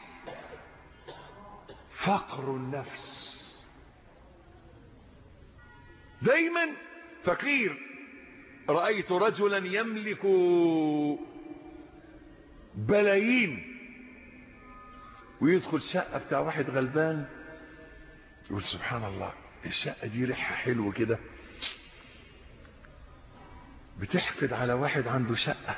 فقر النفس دايما فقير رأيت رجلا يملك بلايين ويدخل شقة بتاع واحد غلبان يقول سبحان الله الشقة دي ريحها حلو كده بتحقد على واحد عنده شقة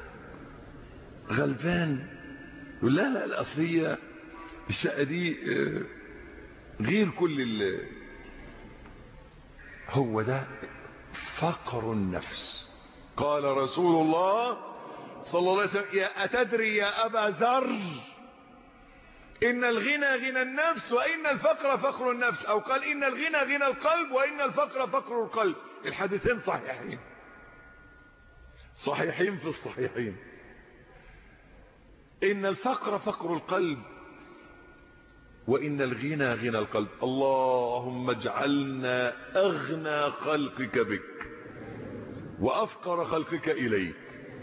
غلبان يقول لا لا الأصلية الشقة دي غير كل ال هو ده فقر النفس قال رسول الله صلى الله عليه وسلم يا أتدري يا أبا ذر إن الغنى غنى النفس وإن الفقر فقر النفس أو قال إن الغنى غنى القلب وإن الفقر فقر القلب الحديثين صحيحين صحيحين في الصحيحين إن الفقر فقر القلب وإن الغنى غنى القلب اللهم اجعلنا أغنى خلقك بك وأفقر خلقك إليك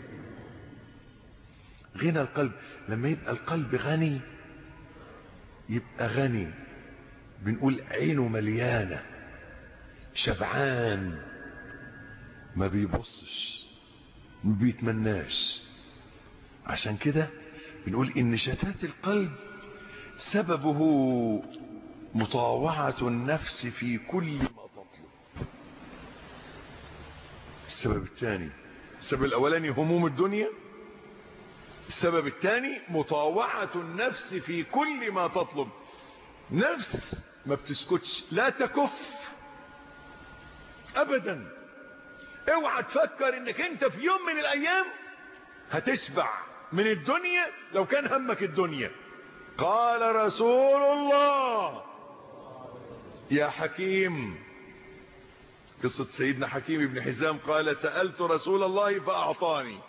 غنى القلب لما يبقى القلب غني يبقى غني بنقول عينه مليانة شبعان ما بيبصش ما بيتمناش عشان كده بنقول ان شتات القلب سببه مطاوعة النفس في كل ما تطلب السبب الثاني السبب الاولاني هموم الدنيا السبب الثاني مطاوعة النفس في كل ما تطلب نفس ما بتسكتش لا تكف ابدا اوعى تفكر انك انت في يوم من الايام هتشبع من الدنيا لو كان همك الدنيا قال رسول الله يا حكيم قصة سيدنا حكيم بن حزام قال سألت رسول الله فأعطاني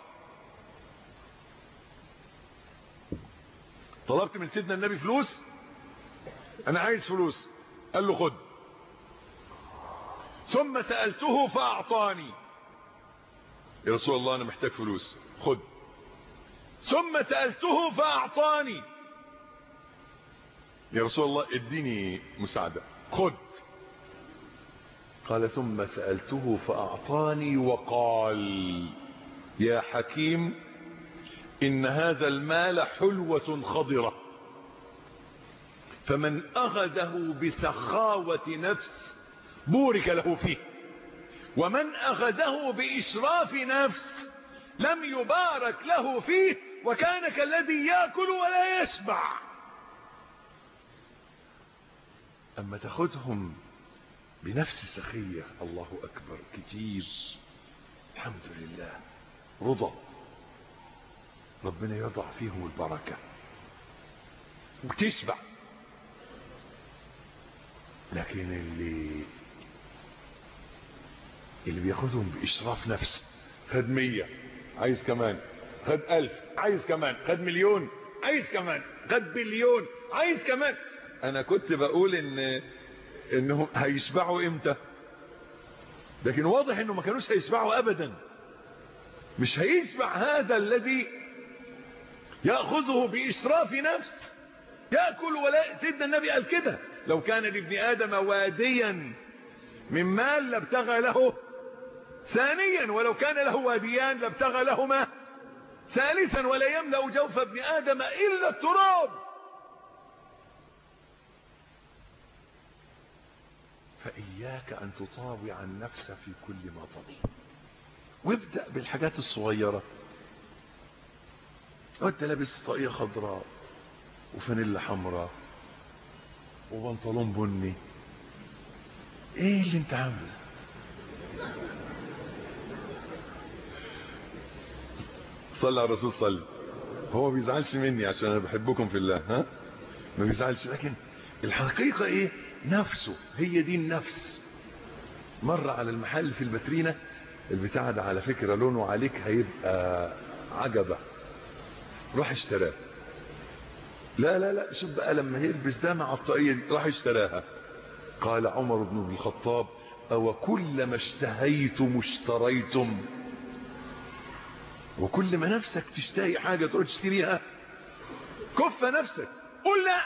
طلبت من سيدنا النبي فلوس انا عايز فلوس قال له خد ثم سألته فأعطاني يا رسول الله انا محتاج فلوس خد ثم سألته فأعطاني يا رسول الله اديني مساعدة خد قال ثم سألته فأعطاني وقال يا حكيم إن هذا المال حلوة خضرة فمن أخذه بسخاوة نفس بورك له فيه ومن أخذه بإشراف نفس لم يبارك له فيه وكان كالذي يأكل ولا يشبع أما تاخدهم بنفس سخية الله أكبر كتير الحمد لله رضا ربنا يضع فيهم البركة وتشبع لكن اللي اللي بياخدهم بإشراف نفس خد مية عايز كمان خد ألف عايز كمان خد مليون عايز كمان خد بليون عايز كمان أنا كنت بقول إن إنهم هيشبعوا إمتى لكن واضح إنه ما كانوش هيشبعوا أبدا مش هيشبع هذا الذي يأخذه بإشراف نفس يأكل ولا سيدنا النبي قال كده لو كان لابن آدم واديا من مال لابتغى له ثانيا ولو كان له واديان لابتغى لهما ثالثا ولا يملأ جوف ابن آدم إلا التراب فإياك أن تطاوع النفس في كل ما تطلب وابدأ بالحاجات الصغيرة وانت لابس طاقية خضراء وفانيلا حمراء وبنطلون بني ايه اللي انت عامله صلى على الرسول صلى هو ما بيزعلش مني عشان انا بحبكم في الله ها ما بيزعلش لكن الحقيقة ايه نفسه هي دي النفس مر على المحل في البترينة البتاع ده على فكرة لونه عليك هيبقى عجبة روح اشتراه لا لا لا شوف بقى لما يلبس ده مع الطاقية دي راح اشتراها قال عمر بن الخطاب او كلما اشتهيتم اشتريتم وكل ما نفسك تشتهي حاجة تروح تشتريها كف نفسك قول لا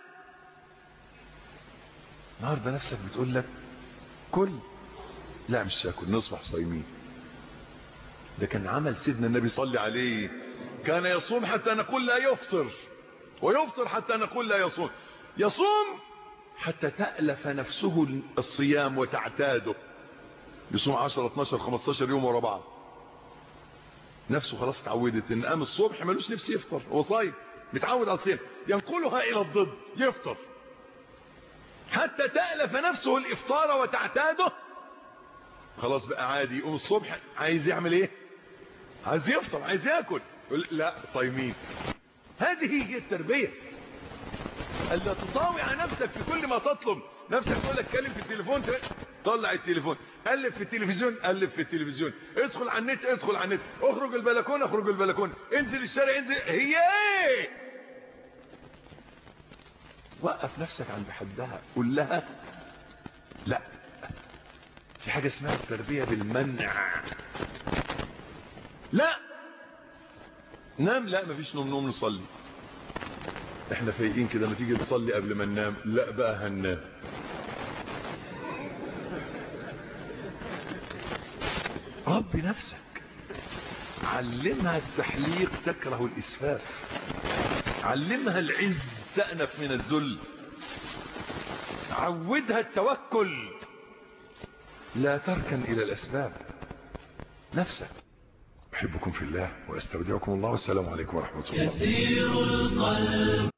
النهارده نفسك بتقول لك كل لا مش هاكل نصبح صايمين ده كان عمل سيدنا النبي صلى عليه كان يصوم حتى نقول لا يفطر ويفطر حتى نقول لا يصوم يصوم حتى تألف نفسه الصيام وتعتاده يصوم 10 12 15 يوم ورا بعض نفسه خلاص اتعودت ان قام الصبح ملوش نفس يفطر هو صايم متعود على الصيام ينقلها الى الضد يفطر حتى تألف نفسه الافطار وتعتاده خلاص بقى عادي يقوم الصبح عايز يعمل ايه عايز يفطر عايز ياكل يقول لا صايمين هذه هي التربية الا تطاوع نفسك في كل ما تطلب نفسك تقول لك كلم في التليفون طلع التليفون قلب في التلفزيون قلب في التلفزيون ادخل على النت ادخل على النت اخرج البلكونه اخرج البلكونه انزل الشارع انزل هي ايه وقف نفسك عند حدها قول لها لا في حاجة اسمها التربية بالمنع لا نام لا مفيش نوم نوم نصلي احنا فايقين كده ما تيجي نصلي قبل ما ننام لا بقى هننام ربي نفسك علمها التحليق تكره الاسفاف علمها العز تأنف من الذل عودها التوكل لا تركن الى الاسباب نفسك أحبكم في الله وأستودعكم الله والسلام عليكم ورحمة الله يسير القلب